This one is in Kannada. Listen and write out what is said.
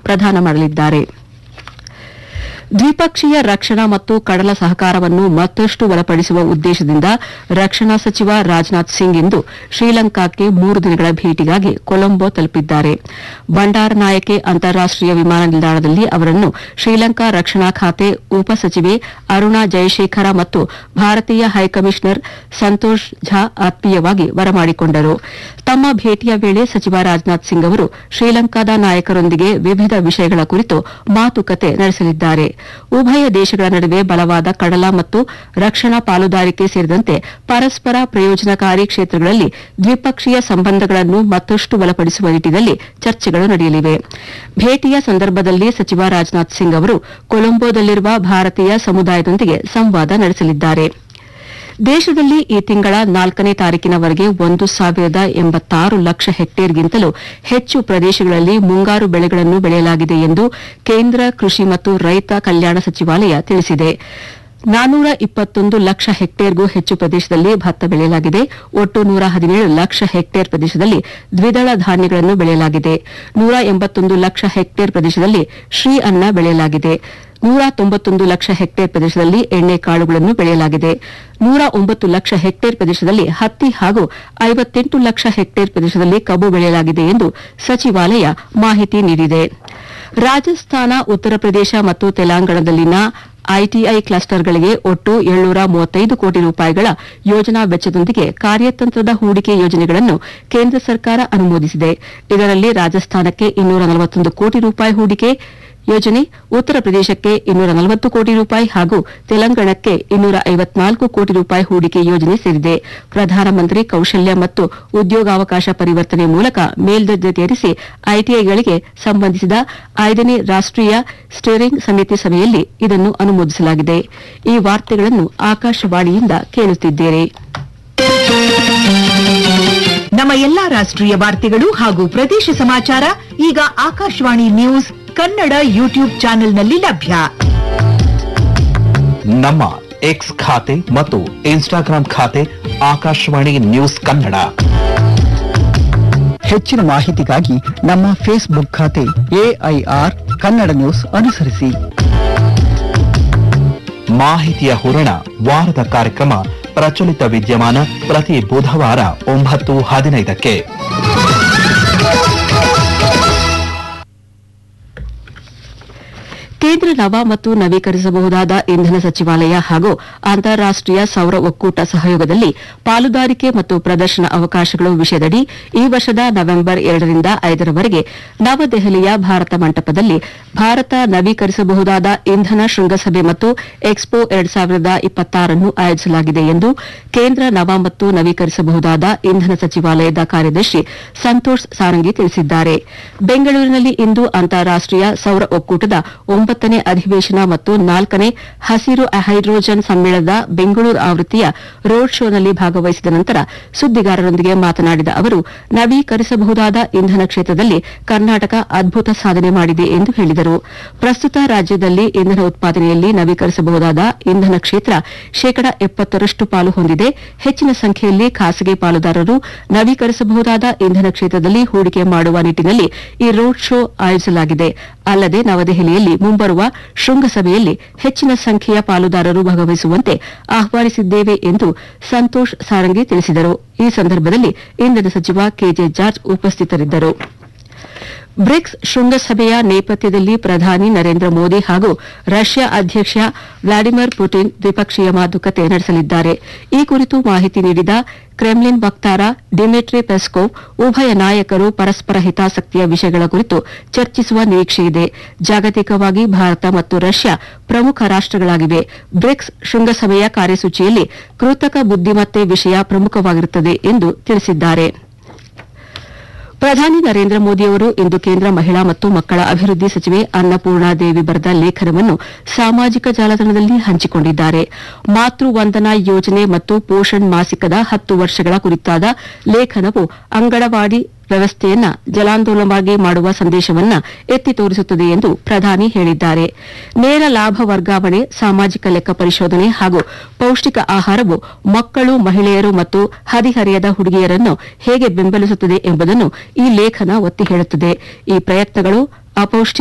ಪ್ರದಾನ ಮಾಡಲಿದ್ದಾರೆ ದ್ವಿಪಕ್ಷೀಯ ರಕ್ಷಣಾ ಮತ್ತು ಕಡಲ ಸಹಕಾರವನ್ನು ಮತ್ತಷ್ಟು ಬಲಪಡಿಸುವ ಉದ್ದೇಶದಿಂದ ರಕ್ಷಣಾ ಸಚಿವ ರಾಜನಾಥ್ ಸಿಂಗ್ ಇಂದು ಶ್ರೀಲಂಕಾಕ್ಕೆ ಮೂರು ದಿನಗಳ ಭೇಟಿಗಾಗಿ ಕೊಲಂಬೋ ತಲುಪಿದ್ದಾರೆ ಬಂಡಾರನಾಯಕೆ ಅಂತಾರಾಷ್ಟೀಯ ವಿಮಾನ ನಿಲ್ದಾಣದಲ್ಲಿ ಅವರನ್ನು ಶ್ರೀಲಂಕಾ ರಕ್ಷಣಾ ಖಾತೆ ಉಪಸಚಿವೆ ಅರುಣಾ ಜಯಶೇಖರ ಮತ್ತು ಭಾರತೀಯ ಹೈಕಮಿಷನರ್ ಸಂತೋಷ್ ಝಾ ಆತ್ಮೀಯವಾಗಿ ಬರಮಾಡಿಕೊಂಡರು ತಮ್ಮ ಭೇಟಿಯ ವೇಳೆ ಸಚಿವ ರಾಜನಾಥ್ ಸಿಂಗ್ ಅವರು ಶ್ರೀಲಂಕಾದ ನಾಯಕರೊಂದಿಗೆ ವಿವಿಧ ವಿಷಯಗಳ ಕುರಿತು ಮಾತುಕತೆ ನಡೆಸಲಿದ್ದಾರೆ ಉಭಯ ದೇಶಗಳ ನಡುವೆ ಬಲವಾದ ಕಡಲ ಮತ್ತು ರಕ್ಷಣಾ ಪಾಲುದಾರಿಕೆ ಸೇರಿದಂತೆ ಪರಸ್ಪರ ಪ್ರಯೋಜನಕಾರಿ ಕ್ಷೇತ್ರಗಳಲ್ಲಿ ದ್ವಿಪಕ್ಷೀಯ ಸಂಬಂಧಗಳನ್ನು ಮತ್ತಷ್ಟು ಬಲಪಡಿಸುವ ನಿಟ್ಟಿನಲ್ಲಿ ಚರ್ಚೆಗಳು ನಡೆಯಲಿವೆ ಭೇಟಿಯ ಸಂದರ್ಭದಲ್ಲಿ ಸಚಿವ ರಾಜನಾಥ್ ಸಿಂಗ್ ಅವರು ಕೊಲಂಬೋದಲ್ಲಿರುವ ಭಾರತೀಯ ಸಮುದಾಯದೊಂದಿಗೆ ಸಂವಾದ ನಡೆಸಲಿದ್ದಾರೆ ದೇಶದಲ್ಲಿ ಈ ತಿಂಗಳ ನಾಲ್ಕನೇ ತಾರೀಕಿನವರೆಗೆ ಒಂದು ಸಾವಿರದ ಎಂಬತ್ತಾರು ಲಕ್ಷ ಹೆಕ್ಟೇರ್ಗಿಂತಲೂ ಹೆಚ್ಚು ಪ್ರದೇಶಗಳಲ್ಲಿ ಮುಂಗಾರು ಬೆಳೆಗಳನ್ನು ಬೆಳೆಯಲಾಗಿದೆ ಎಂದು ಕೇಂದ್ರ ಕೃಷಿ ಮತ್ತು ರೈತ ಕಲ್ಯಾಣ ಸಚಿವಾಲಯ ತಿಳಿಸಿದೆ ನಾನೂರ ಇಪ್ಪತ್ತೊಂದು ಲಕ್ಷ ಹೆಕ್ಟೇರ್ಗೂ ಹೆಚ್ಚು ಪ್ರದೇಶದಲ್ಲಿ ಭತ್ತ ಬೆಳೆಯಲಾಗಿದೆ ಒಟ್ಟು ನೂರ ಹದಿನೇಳು ಲಕ್ಷ ಹೆಕ್ಟೇರ್ ಪ್ರದೇಶದಲ್ಲಿ ದ್ವಿದಳ ಧಾನ್ಯಗಳನ್ನು ಬೆಳೆಯಲಾಗಿದೆ ನೂರ ಎಂಬತ್ತೊಂದು ಲಕ್ಷ ಹೆಕ್ಟೇರ್ ಪ್ರದೇಶದಲ್ಲಿ ಶ್ರೀ ಅನ್ನ ಬೆಳೆಯಲಾಗಿದೆ ನೂರ ತೊಂಬತ್ತೊಂದು ಲಕ್ಷ ಹೆಕ್ಟೇರ್ ಪ್ರದೇಶದಲ್ಲಿ ಎಣ್ಣೆಕಾಳುಗಳನ್ನು ಬೆಳೆಯಲಾಗಿದೆ ನೂರ ಒಂಬತ್ತು ಲಕ್ಷ ಹೆಕ್ಟೇರ್ ಪ್ರದೇಶದಲ್ಲಿ ಹತ್ತಿ ಹಾಗೂ ಐವತ್ತೆಂಟು ಲಕ್ಷ ಹೆಕ್ಟೇರ್ ಪ್ರದೇಶದಲ್ಲಿ ಕಬ್ಬು ಬೆಳೆಯಲಾಗಿದೆ ಎಂದು ಸಚಿವಾಲಯ ಮಾಹಿತಿ ನೀಡಿದೆ ರಾಜಸ್ಥಾನ ಉತ್ತರ ಪ್ರದೇಶ ಮತ್ತು ತೆಲಂಗಾಣದಲ್ಲಿನ ಐಟಿಐ ಕ್ಲಸ್ಟರ್ಗಳಿಗೆ ಒಟ್ಟು ಏಳ್ನೂರ ಮೂವತ್ತೈದು ಕೋಟಿ ರೂಪಾಯಿಗಳ ಯೋಜನಾ ವೆಚ್ಚದೊಂದಿಗೆ ಕಾರ್ಯತಂತ್ರದ ಹೂಡಿಕೆ ಯೋಜನೆಗಳನ್ನು ಕೇಂದ್ರ ಸರ್ಕಾರ ಅನುಮೋದಿಸಿದೆ ಇದರಲ್ಲಿ ರಾಜಸ್ಥಾನಕ್ಕೆ ಇನ್ನೂರ ನಲವತ್ತೊಂದು ಕೋಟಿ ರೂಪಾಯಿ ಹೂಡಿಕೆ ಯೋಜನೆ ಉತ್ತರ ಪ್ರದೇಶಕ್ಕೆ ಇನ್ನೂರ ನಲವತ್ತು ಕೋಟಿ ರೂಪಾಯಿ ಹಾಗೂ ತೆಲಂಗಾಣಕ್ಕೆ ಇನ್ನೂರ ಐವತ್ನಾಲ್ಕು ಕೋಟಿ ರೂಪಾಯಿ ಹೂಡಿಕೆ ಯೋಜನೆ ಸೇರಿದೆ ಪ್ರಧಾನಮಂತ್ರಿ ಕೌಶಲ್ಯ ಮತ್ತು ಉದ್ಯೋಗಾವಕಾಶ ಪರಿವರ್ತನೆ ಮೂಲಕ ಮೇಲ್ದರ್ಜೆಗೇರಿಸಿ ಐಟಿಐಗಳಿಗೆ ಸಂಬಂಧಿಸಿದ ಐದನೇ ರಾಷ್ಟೀಯ ಸ್ಟೀರಿಂಗ್ ಸಮಿತಿ ಸಭೆಯಲ್ಲಿ ಇದನ್ನು ಅನುಮೋದಿಸಲಾಗಿದೆ ಈ ವಾರ್ತೆಗಳನ್ನು ಆಕಾಶವಾಣಿಯಿಂದ ಕೇಳುತ್ತಿದ್ದೀರಿ ನಮ್ಮ ಎಲ್ಲಾ ರಾಷ್ಟ್ರೀಯ ವಾರ್ತೆಗಳು ಹಾಗೂ ಪ್ರದೇಶ ಸಮಾಚಾರ ಈಗ ಆಕಾಶವಾಣಿ ನ್ಯೂಸ್ ಕನ್ನಡ ಯೂಟ್ಯೂಬ್ ಚಾನೆಲ್ನಲ್ಲಿ ಲಭ್ಯ ನಮ್ಮ ಎಕ್ಸ್ ಖಾತೆ ಮತ್ತು ಇನ್ಸ್ಟಾಗ್ರಾಂ ಖಾತೆ ಆಕಾಶವಾಣಿ ನ್ಯೂಸ್ ಕನ್ನಡ ಹೆಚ್ಚಿನ ಮಾಹಿತಿಗಾಗಿ ನಮ್ಮ ಫೇಸ್ಬುಕ್ ಖಾತೆ ಎಐಆರ್ ಕನ್ನಡ ನ್ಯೂಸ್ ಅನುಸರಿಸಿ ಮಾಹಿತಿಯ ಹೂರಣ ವಾರದ ಕಾರ್ಯಕ್ರಮ ಪ್ರಚಲಿತ ವಿದ್ಯಮಾನ ಪ್ರತಿ ಬುಧವಾರ ಒಂಬತ್ತು ಹದಿನೈದಕ್ಕೆ ಕೇಂದ್ರ ನವ ಮತ್ತು ನವೀಕರಿಸಬಹುದಾದ ಇಂಧನ ಸಚಿವಾಲಯ ಹಾಗೂ ಅಂತಾರಾಷ್ಟೀಯ ಸೌರ ಒಕ್ಕೂಟ ಸಹಯೋಗದಲ್ಲಿ ಪಾಲುದಾರಿಕೆ ಮತ್ತು ಪ್ರದರ್ಶನ ಅವಕಾಶಗಳು ವಿಷಯದಡಿ ಈ ವರ್ಷದ ನವೆಂಬರ್ ಎರಡರಿಂದ ಐದರವರೆಗೆ ನವದೆಹಲಿಯ ಭಾರತ ಮಂಟಪದಲ್ಲಿ ಭಾರತ ನವೀಕರಿಸಬಹುದಾದ ಇಂಧನ ಶೃಂಗಸಭೆ ಮತ್ತು ಎಕ್ಸ್ಪೋ ಎರಡ್ ಸಾವಿರದ ಇಪ್ಪತ್ತಾರನ್ನು ಆಯೋಜಿಸಲಾಗಿದೆ ಎಂದು ಕೇಂದ್ರ ನವ ಮತ್ತು ನವೀಕರಿಸಬಹುದಾದ ಇಂಧನ ಸಚಿವಾಲಯದ ಕಾರ್ಯದರ್ಶಿ ಸಂತೋಷ್ ಸಾರಂಗಿ ತಿಳಿಸಿದ್ದಾರೆ ಬೆಂಗಳೂರಿನಲ್ಲಿ ಇಂದು ಅಂತಾರಾಷ್ಟೀಯ ಸೌರ ಒಕ್ಕೂಟದ ಒಂಬತ್ತನೇ ಅಧಿವೇಶನ ಮತ್ತು ನಾಲ್ಕನೇ ಹಸಿರು ಹೈಡ್ರೋಜನ್ ಸಮ್ಮೇಳನದ ಬೆಂಗಳೂರು ಆವೃತ್ತಿಯ ರೋಡ್ ಶೋನಲ್ಲಿ ಭಾಗವಹಿಸಿದ ನಂತರ ಸುದ್ದಿಗಾರರೊಂದಿಗೆ ಮಾತನಾಡಿದ ಅವರು ನವೀಕರಿಸಬಹುದಾದ ಇಂಧನ ಕ್ಷೇತ್ರದಲ್ಲಿ ಕರ್ನಾಟಕ ಅದ್ಭುತ ಸಾಧನೆ ಮಾಡಿದೆ ಎಂದು ಹೇಳಿದರು ಪ್ರಸ್ತುತ ರಾಜ್ಯದಲ್ಲಿ ಇಂಧನ ಉತ್ಪಾದನೆಯಲ್ಲಿ ನವೀಕರಿಸಬಹುದಾದ ಇಂಧನ ಕ್ಷೇತ್ರ ಶೇಕಡ ಎಪ್ಪತ್ತರಷ್ಟು ಪಾಲು ಹೊಂದಿದೆ ಹೆಚ್ಚಿನ ಸಂಖ್ಯೆಯಲ್ಲಿ ಖಾಸಗಿ ಪಾಲುದಾರರು ನವೀಕರಿಸಬಹುದಾದ ಇಂಧನ ಕ್ಷೇತ್ರದಲ್ಲಿ ಹೂಡಿಕೆ ಮಾಡುವ ನಿಟ್ಟಿನಲ್ಲಿ ಈ ರೋಡ್ ಶೋ ಆಯೋಜಿಸಲಾಗಿದೆ ಅಲ್ಲದೆ ನವದೆಹಲಿಯಲ್ಲಿ ಮುಂಬರುವ ಶೃಂಗಸಭೆಯಲ್ಲಿ ಹೆಚ್ಚಿನ ಸಂಖ್ಯೆಯ ಪಾಲುದಾರರು ಭಾಗವಹಿಸುವಂತೆ ಆಹ್ವಾನಿಸಿದ್ದೇವೆ ಎಂದು ಸಂತೋಷ್ ಸಾರಂಗಿ ತಿಳಿಸಿದರು ಈ ಸಂದರ್ಭದಲ್ಲಿ ಇಂಧನ ಸಚಿವ ಕೆಜೆ ಜಾರ್ಜ್ ಉಪಸ್ಥಿತರಿದ್ದರು ಬ್ರಿಕ್ಸ್ ಶೃಂಗಸಭೆಯ ನೇಪಥ್ಯದಲ್ಲಿ ಪ್ರಧಾನಿ ನರೇಂದ್ರ ಮೋದಿ ಹಾಗೂ ರಷ್ಯಾ ಅಧ್ಯಕ್ಷ ವ್ಲಾಡಿಮಿರ್ ಪುಟಿನ್ ದ್ವಿಪಕ್ಷೀಯ ಮಾತುಕತೆ ನಡೆಸಲಿದ್ದಾರೆ ಈ ಕುರಿತು ಮಾಹಿತಿ ನೀಡಿದ ಕ್ರೆಮ್ಲಿನ್ ವಕ್ತಾರ ಡಿಮಿಟ್ರಿ ಪೆಸ್ಕೋವ್ ಉಭಯ ನಾಯಕರು ಪರಸ್ಪರ ಹಿತಾಸಕ್ತಿಯ ವಿಷಯಗಳ ಕುರಿತು ಚರ್ಚಿಸುವ ನಿರೀಕ್ಷೆಯಿದೆ ಜಾಗತಿಕವಾಗಿ ಭಾರತ ಮತ್ತು ರಷ್ಯಾ ಪ್ರಮುಖ ರಾಷ್ಟಗಳಾಗಿವೆ ಬ್ರಿಕ್ಸ್ ಶೃಂಗಸಭೆಯ ಕಾರ್ಯಸೂಚಿಯಲ್ಲಿ ಕೃತಕ ಬುದ್ದಿಮತ್ತೆ ವಿಷಯ ಪ್ರಮುಖವಾಗಿರುತ್ತದೆ ಎಂದು ತಿಳಿಸಿದ್ದಾರೆ ಪ್ರಧಾನಿ ನರೇಂದ್ರ ಮೋದಿಯವರು ಇಂದು ಕೇಂದ್ರ ಮಹಿಳಾ ಮತ್ತು ಮಕ್ಕಳ ಅಭಿವೃದ್ಧಿ ಸಚಿವೆ ಅನ್ನಪೂರ್ಣಾ ದೇವಿ ಬರೆದ ಲೇಖನವನ್ನು ಸಾಮಾಜಿಕ ಜಾಲತಾಣದಲ್ಲಿ ಹಂಚಿಕೊಂಡಿದ್ದಾರೆ ಮಾತೃ ವಂದನಾ ಯೋಜನೆ ಮತ್ತು ಪೋಷಣ್ ಮಾಸಿಕದ ಹತ್ತು ವರ್ಷಗಳ ಕುರಿತಾದ ಲೇಖನವು ಅಂಗನವಾಡಿ ವ್ಯವಸ್ಥೆಯನ್ನ ಜಲಾಂದೋಲನವಾಗಿ ಮಾಡುವ ಸಂದೇಶವನ್ನ ಎತ್ತಿ ತೋರಿಸುತ್ತದೆ ಎಂದು ಪ್ರಧಾನಿ ಹೇಳಿದ್ದಾರೆ ನೇರ ಲಾಭ ವರ್ಗಾವಣೆ ಸಾಮಾಜಿಕ ಲೆಕ್ಕ ಪರಿಶೋಧನೆ ಹಾಗೂ ಪೌಷ್ಟಿಕ ಆಹಾರವು ಮಕ್ಕಳು ಮಹಿಳೆಯರು ಮತ್ತು ಹದಿಹರೆಯದ ಹುಡುಗಿಯರನ್ನು ಹೇಗೆ ಬೆಂಬಲಿಸುತ್ತದೆ ಎಂಬುದನ್ನು ಈ ಲೇಖನ ಒತ್ತಿ ಹೇಳುತ್ತದೆ ಈ ಪ್ರಯತ್ನಗಳು ಅಪೌಷ್ಟಿಕ